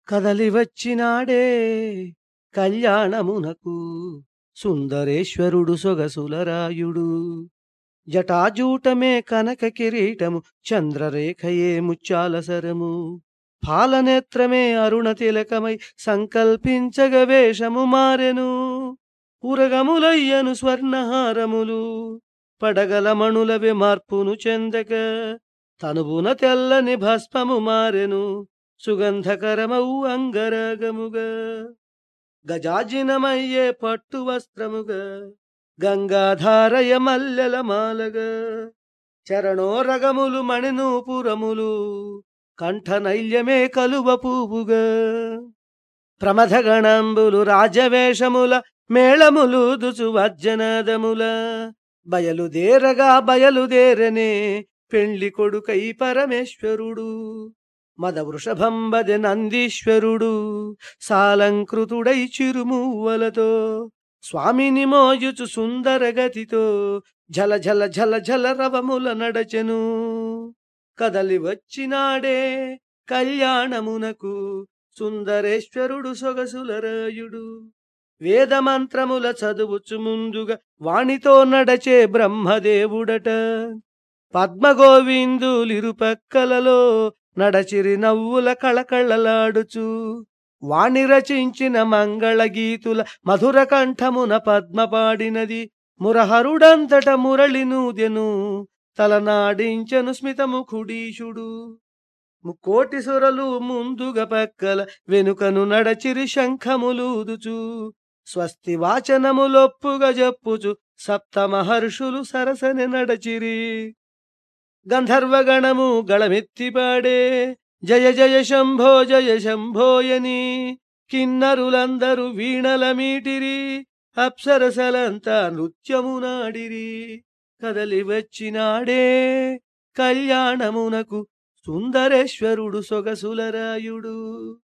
కదలి వచ్చినాడే కళ్యాణమునకు సుందరేశ్వరుడు సొగసులరాయుడు జటాజూటమే కనక కిరీటము చంద్రరేఖయే ముత్యాల సరము పాలనేత్రమే అరుణ తిలకమై సంకల్పించగ వేషము మారెను ఉరగములయ్యను స్వర్ణహారములు పడగల మణులవి మార్పును చెందక తనువున తెల్లని భస్మము మారెను సుగంధకరమౌ అంగరాగముగా గజాజినమయ్యే పట్టు వస్త్రముగా గంగాధారయ మల్లెల మాలగా చరణోరగములు మణినూపురములు కంఠనైల్యమే కలువ పువ్వుగా ప్రమథగణంబులు రాజవేషముల మేళములు దుచు వజ్జనాదముల బయలుదేరగా బయలుదేరనే పెండ్లి కొడుకై పరమేశ్వరుడు మద వృషభంబది నందీశ్వరుడు సాలంకృతుడై చిరుమువ్వలతో స్వామిని మోయుచు సుందర గతితో జల జల జల జల రవముల నడచెను కదలి వచ్చినాడే కళ్యాణమునకు సుందరేశ్వరుడు సొగసులరాయుడు వేదమంత్రముల చదువుచు ముందుగా వాణితో నడచే బ్రహ్మదేవుడట పద్మగోవిందులిరుపక్కలలో నడచిరి నవ్వుల కళకళలాడుచు వాణి రచించిన మంగళ గీతుల మధుర కంఠమున పద్మ పాడినది మురహరుడంతట మురళి నూదెను తలనాడించెను స్మితముఖుడీషుడు ముక్కోటి సురలు ముందుగా పక్కల వెనుకను నడచిరి శంఖములూదుచు స్వస్తి వాచనములొప్పుగా జప్పుచు సప్త మహర్షులు సరసని నడచిరి గంధర్వగణము గళమెత్తి పాడే జయ జయ శంభో జయ శంభోయని కిన్నరులందరూ వీణల మీటిరి అప్సరసలంతా నృత్యమునాడిరి కదలి వచ్చినాడే కళ్యాణమునకు సుందరేశ్వరుడు సొగసులరాయుడు